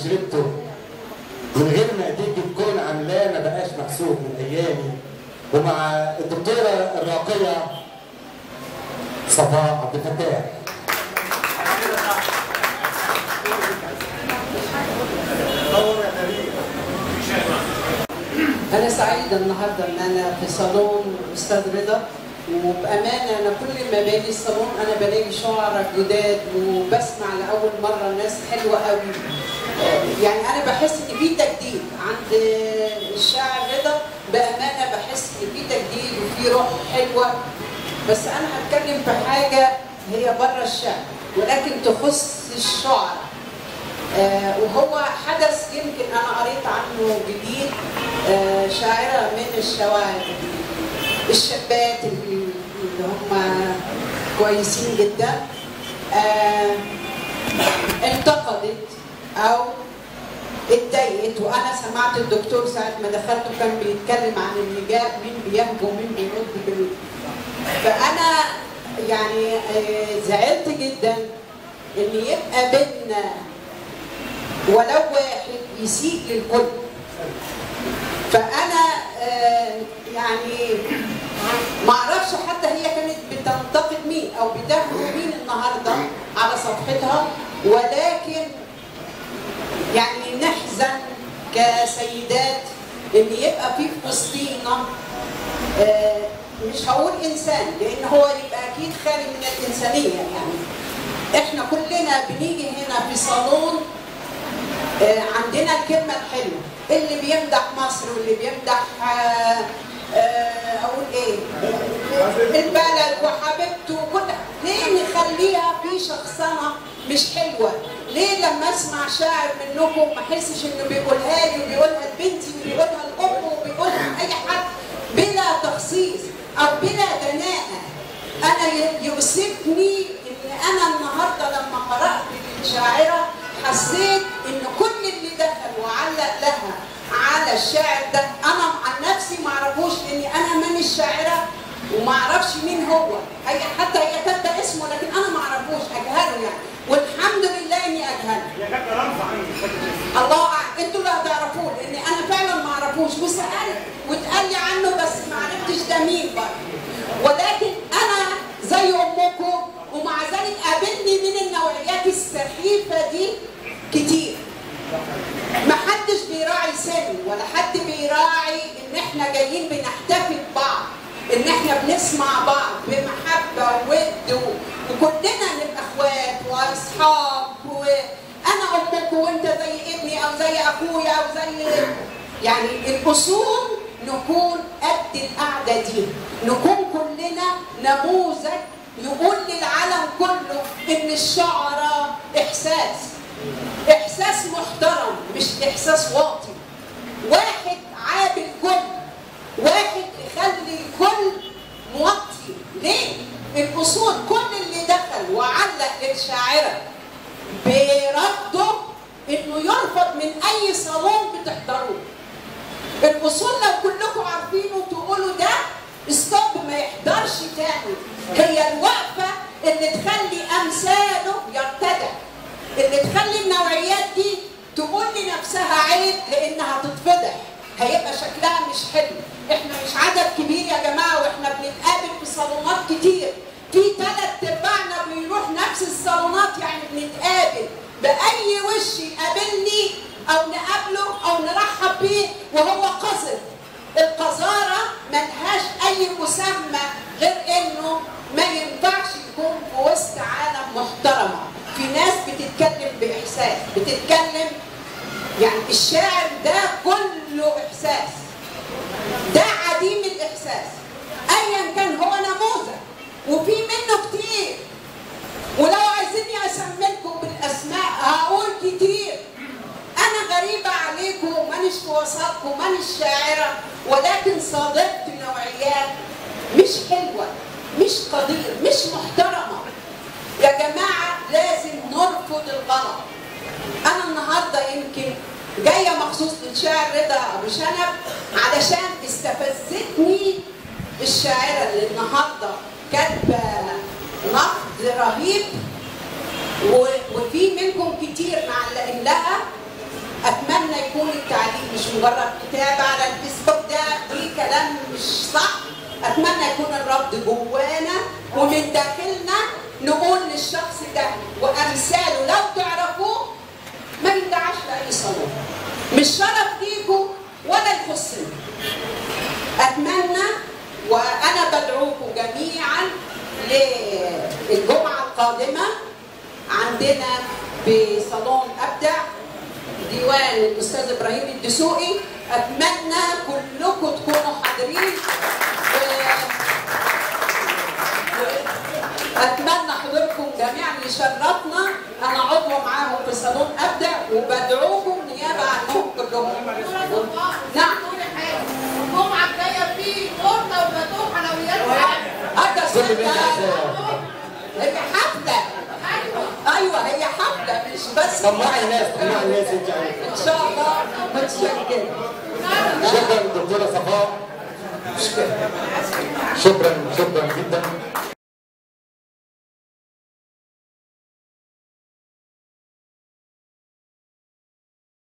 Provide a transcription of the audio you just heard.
شربته من غير ما ايديك تكون عاملاه ما بقاش محسوب من ايامي ومع الدكتوره الراقيه صفاء عبد الفتاح أنا سعيدة النهاردة إن أنا في صالون أستاذ رضا وبأمانة أنا كل ما باجي الصالون أنا بلاقي شعراء جداد وبسمع لأول مرة ناس حلوة قوي يعني أنا بحس إن في تجديد عند الشاعر رضا بأمانة بحس إن في تجديد وفي روح حلوة بس أنا هتكلم في حاجة هي بره الشعر ولكن تخص الشعراء آه، وهو حدث يمكن انا قريت عنه جديد آه، شاعره من الشواعر الشابات اللي اللي هم كويسين جدا آه، انتقدت او اتضايقت وانا سمعت الدكتور ساعه ما دخلت كان بيتكلم عن النجاة مين بيهجم ومين بيرد بال... فانا يعني آه، زعلت جدا ان يبقى بينا ولو واحد يسيء للكل فانا آه، يعني ما اعرفش حتى هي كانت بتنتقد مين او بتهجم مين النهارده على صفحتها ولكن يعني نحزن كسيدات ان يبقى في في وسطينا آه، مش هقول انسان لان هو يبقى اكيد خالي من الانسانيه يعني احنا كلنا بنيجي هنا في صالون آه، عندنا الكلمة الحلوة اللي بيمدح مصر واللي بيمدح آه، آه، أقول إيه آه، البلد وحبيبته وكل ليه نخليها في شخصنة مش حلوة ليه لما اسمع شاعر منكم ما احسش انه بيقولها لي وبيقولها لبنتي وبيقولها لامه وبيقولها لاي حد بلا تخصيص او بلا دناءة انا ي- يؤسفني ان انا النهارده لما قرات الشاعره حسيت ان كل اللي دخل وعلق لها على الشاعر ده انا عن نفسي ما اعرفوش لاني انا من الشاعره وما اعرفش مين هو هي حتى هي كاتبه اسمه لكن انا ما اعرفوش اجهله يعني والحمد لله اني اجهله هي كانت رمز عنك الله اعلم انتوا اللي هتعرفوه لان انا فعلا ما اعرفوش وسالت واتقال لي عنه بس ما عرفتش ده مين برضه ولكن انا زي امكم ومع ذلك قابلني من النوعيات السخيفه دي كتير ما حدش بيراعي سن ولا حد بيراعي ان احنا جايين بنحتفل ببعض ان احنا بنسمع بعض بمحبه وود و- وكلنا نبقى اخوات واصحاب وانا امك وانت زي ابني او زي اخويا او زي يعني الاصول نكون قد القعده دي نكون كلنا نموذج نقول للعالم كله ان الشعراء احساس احساس محترم مش احساس واطي واحد عابل كل واحد يخلي الكل موطي ليه الاصول كل اللي دخل وعلق للشاعره برده انه يرفض من اي صالون بتحضروه الاصول لو كلكم عارفينه تقولوا ده ستوب ما يحضرش تاني هي الوقفه اللي تخلي امثاله يرتدع اللي تخلي النوعيات دي تقول لنفسها عيب لانها تتفضح هيبقى شكلها مش حلو احنا مش عدد كبير يا جماعه واحنا بنتقابل في صالونات كتير في ثلاث ارباعنا بيروح نفس الصالونات يعني بنتقابل باي وش يقابلني او نقابله او نرحب بيه وهو قذر القذاره ملهاش اي مسمى غير انه ما ينفعش يكون في وسط عالم محترمه في ناس بتتكلم باحساس بتتكلم يعني الشاعر ده كله احساس ده عديم الاحساس ايا كان هو نموذج وفي منه كتير ولو عايزيني اسميلكم بالاسماء هقول كتير انا غريبه عليكم ومانيش في وسطكم مانيش شاعره ولكن صادقت نوعيات مش حلوه مش قدير مش محترمه يا جماعه لازم نرفض الغلط انا النهارده يمكن جايه مخصوص للشاعر رضا ابو شنب علشان استفزتني الشاعره اللي النهارده كاتبه نقد رهيب و- وفي منكم كتير معلقين لها اتمنى يكون التعليم مش مجرد كتابه على الفيسبوك ده دي كلام مش صح اتمنى يكون الرفض جوانا ومن داخلنا نقول للشخص ده وامثاله لو تعرفوه ما يندعش لاي صالون مش شرف ليكم ولا يخصني اتمنى وانا بدعوكم جميعا للجمعه القادمه عندنا بصالون ابدع ديوان الاستاذ ابراهيم الدسوقي اتمنى كلكم تكونوا حاضرين و- اتمنى حضوركم جميعا يشرفنا انا عضوه معاهم في صالون ابدع وبدعوكم نيابه عنهم كلهم نعم الجمعة الجاية في تورتة وجاتوه حلويات هذا كل بيت سنة عزاء. هي حفله ايوه ايوه هي حفله مش بس طمعي الناس طمعي الناس انت عارفه ان شاء الله متشكر شكرا دكتوره صفاء شكرا شكرا جدا